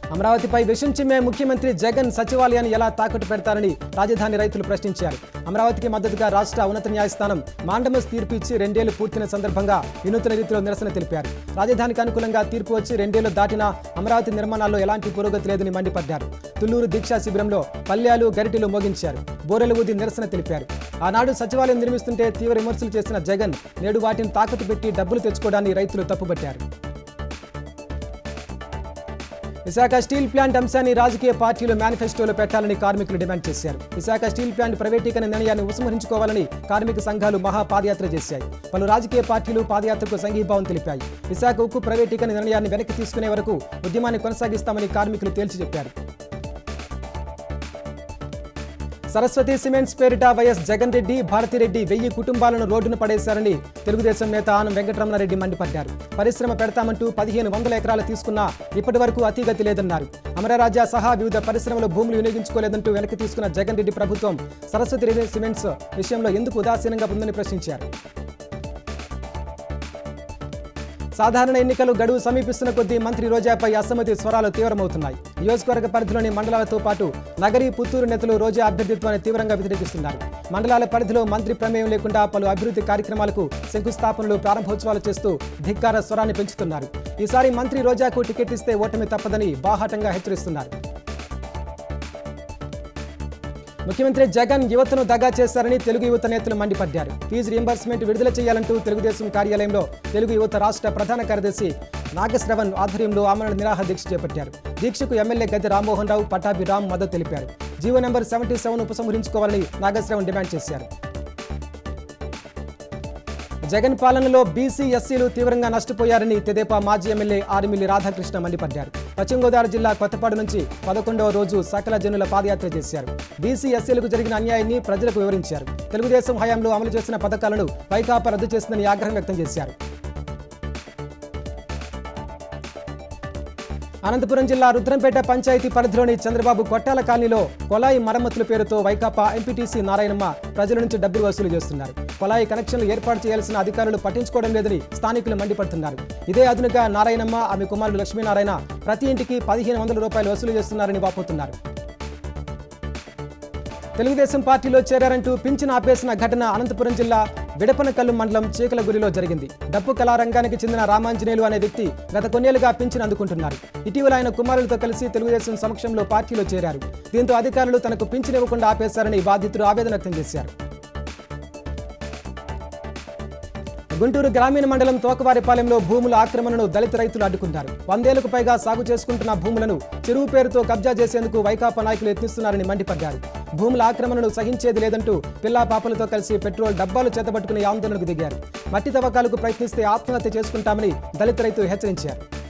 అమరావతిపై విషం చిమ్మే ముఖ్యమంత్రి జగన్ సచివాలయాన్ని ఎలా తాకట్టు పెడతారని రాజధాని రైతులు ప్రశ్నించారు అమరావతికి మద్దతుగా రాష్ట్ర ఉన్నత న్యాయస్థానం మాండమస్ తీర్పు ఇచ్చి రెండేళ్లు పూర్తిన సందర్భంగా వినూత్న రీతిలో నిరసన తెలిపారు రాజధానికి అనుకూలంగా తీర్పు వచ్చి రెండేళ్లు దాటినా అమరావతి నిర్మాణాల్లో ఎలాంటి పురోగతి లేదని మండిపడ్డారు తుళ్లూరు దీక్షా శిబిరంలో పల్లెలు గరిటెలు మోగించారు బోరెలు ఊది నిరసన తెలిపారు ఆనాడు సచివాలయం నిర్మిస్తుంటే తీవ్ర విమర్శలు చేసిన జగన్ నేడు వాటిని తాకట్టు పెట్టి డబ్బులు తెచ్చుకోవడాన్ని రైతులు తప్పుపట్టారు విశాఖ స్టీల్ ప్లాంట్ అంశాన్ని రాజకీయ పార్టీలు మేనిఫెస్టోలో పెట్టాలని కార్మికులు డిమాండ్ చేశారు విశాఖ స్టీల్ ప్లాంట్ ప్రైవేటీకరణ నిర్ణయాన్ని ఉపసంహరించుకోవాలని కార్మిక సంఘాలు మహా పాదయాత్ర చేశాయి పలు రాజకీయ పార్టీలు పాదయాత్రకు సంఘీభావం తెలిపాయి విశాఖ ఉక్కు ప్రైవేటీకరణ నిర్ణయాన్ని వెనక్కి తీసుకునే వరకు ఉద్యమాన్ని కొనసాగిస్తామని కార్మికులు తేల్చి చెప్పారు సరస్వతి సిమెంట్స్ పేరిట వైఎస్ జగన్ రెడ్డి భారతిరెడ్డి వెయ్యి కుటుంబాలను రోడ్డున పడేశారని తెలుగుదేశం నేత ఆనం వెంకటరమణారెడ్డి మండిపడ్డారు పరిశ్రమ పెడతామంటూ పదిహేను వందల ఎకరాలు తీసుకున్నా ఇప్పటి వరకు అతిగతి లేదన్నారు అమరరాజా సహా వివిధ పరిశ్రమల భూములు వినియోగించుకోలేదంటూ వెనక్కి తీసుకున్న జగన్ రెడ్డి ప్రభుత్వం సరస్వతి రెడ్డి సిమెంట్స్ విషయంలో ఎందుకు ఉదాసీనంగా ఉందని ప్రశ్నించారు సాధారణ ఎన్నికలు గడువు సమీపిస్తున్న కొద్దీ మంత్రి రోజాపై అసమ్మతి స్వరాలు తీవ్రమవుతున్నాయి నియోజకవర్గ పరిధిలోని మండలాలతో పాటు నగరి పుత్తూరు నేతలు రోజా అభ్యర్థిత్వాన్ని తీవ్రంగా వ్యతిరేకిస్తున్నారు మండలాల పరిధిలో మంత్రి ప్రమేయం లేకుండా పలు అభివృద్ధి కార్యక్రమాలకు శంకుస్థాపనలు ప్రారంభోత్సవాలు చేస్తూ ధిక్కార స్వరాన్ని పెంచుతున్నారు ఈసారి మంత్రి రోజాకు టికెట్ ఇస్తే ఓటమి తప్పదని బాహాటంగా హెచ్చరిస్తున్నారు ముఖ్యమంత్రి జగన్ యువతను దగా చేశారని తెలుగు యువత నేతలు మండిపడ్డారు ఫీజు రీంబర్స్మెంట్ విడుదల చేయాలంటూ తెలుగుదేశం కార్యాలయంలో తెలుగు యువత రాష్ట్ర ప్రధాన కార్యదర్శి నాగశ్రవణ్ ఆధ్వర్యంలో ఆమరణ నిరాహార దీక్ష చేపట్టారు దీక్షకు ఎమ్మెల్యే గద్దె రామ్మోహన్ రావు పటాభి రామ్ మద్దతు తెలిపారు జీవో నెంబర్ సెవెంటీ సెవెన్ ఉపసంహరించుకోవాలని నాగశ్రవణ్ డిమాండ్ చేశారు జగన్ పాలనలో బీసీ ఎస్సీలు తీవ్రంగా నష్టపోయారని తెదేపా మాజీ ఎమ్మెల్యే ఆరిమిల్లి రాధాకృష్ణ మండిపడ్డారు పశ్చిమ గోదావరి జిల్లా కొత్తపాడు నుంచి పదకొండవ రోజు సకల జనుల పాదయాత్ర చేశారు బీసీ ఎస్సీలకు జరిగిన అన్యాయాన్ని ప్రజలకు వివరించారు తెలుగుదేశం హయాంలో అమలు చేసిన పథకాలను వైకాపా రద్దు చేసిందని ఆగ్రహం వ్యక్తం చేశారు అనంతపురం జిల్లా రుద్రంపేట పంచాయతీ పరిధిలోని చంద్రబాబు కొట్టాల కాలనీలో కొలాయి మరమ్మతుల పేరుతో వైకాపా ఎంపీటీసీ నారాయణమ్మ ప్రజల నుంచి డబ్బులు వసూలు చేస్తున్నారు కొలాయి కనెక్షన్లు ఏర్పాటు చేయాల్సిన అధికారులు పట్టించుకోవడం లేదని స్థానికులు మండిపడుతున్నారు ఇదే అదునుగా నారాయణమ్మ ఆమె కుమారుడు లక్ష్మీనారాయణ ప్రతి ఇంటికి పదిహేను వందల రూపాయలు వసూలు చేస్తున్నారని వాపోతున్నారు తెలుగుదేశం పార్టీలో చేరారంటూ పింఛన్ ఆపేసిన ఘటన అనంతపురం జిల్లా విడపనకల్లు మండలం చీకలగురిలో జరిగింది డప్పు కళారంగానికి చెందిన రామాంజనేయులు అనే వ్యక్తి గత కొన్నేళ్లుగా పింఛన్ అందుకుంటున్నారు ఇటీవల ఆయన కుమారులతో కలిసి తెలుగుదేశం సమక్షంలో పార్టీలో చేరారు దీంతో అధికారులు తనకు పింఛన్ ఇవ్వకుండా ఆపేశారని బాధితులు ఆవేదన వ్యక్తం చేశారు గుంటూరు గ్రామీణ మండలం తోకవారిపాలెంలో భూముల ఆక్రమణను దళిత రైతులు అడ్డుకున్నారు వందేళ్లకు పైగా సాగు చేసుకుంటున్న భూములను చెరువు పేరుతో కబ్జా చేసేందుకు వైకాపా నాయకులు యత్నిస్తున్నారని మండిపడ్డారు భూముల ఆక్రమణను సహించేది లేదంటూ పిల్లా పాపలతో కలిసి పెట్రోల్ డబ్బాలు చేతబట్టుకుని ఆందోళనకు దిగారు మట్టి తవ్వకాలకు ప్రయత్నిస్తే ఆత్మహత్య చేసుకుంటామని దళిత రైతు హెచ్చరించారు